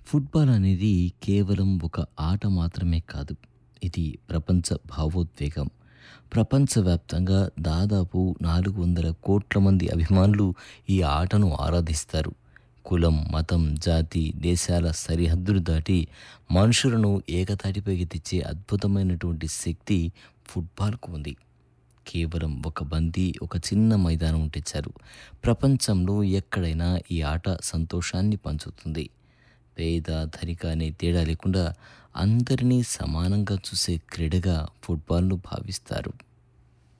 football అనేది కేవలం ఒక ఆట మాత్రమే కాదు ఇది ప్రపంచ భావోద్వేగం ప్రపంచవ్యాప్తంగా దాదాపు నాలుగు వందల కోట్ల మంది అభిమానులు ఈ ఆటను ఆరాధిస్తారు కులం మతం జాతి దేశాల సరిహద్దులు దాటి మనుషులను ఏకతాటిపైకి తెచ్చే అద్భుతమైనటువంటి శక్తి ఫుట్బాల్కు ఉంది కేవలం ఒక బంతి ఒక చిన్న మైదానం ఉంటే చాలు ప్రపంచంలో ఎక్కడైనా ఈ ఆట సంతోషాన్ని పంచుతుంది పేద ధనిక అనే తేడా లేకుండా అందరినీ సమానంగా చూసే క్రీడగా ఫుట్బాల్ను భావిస్తారు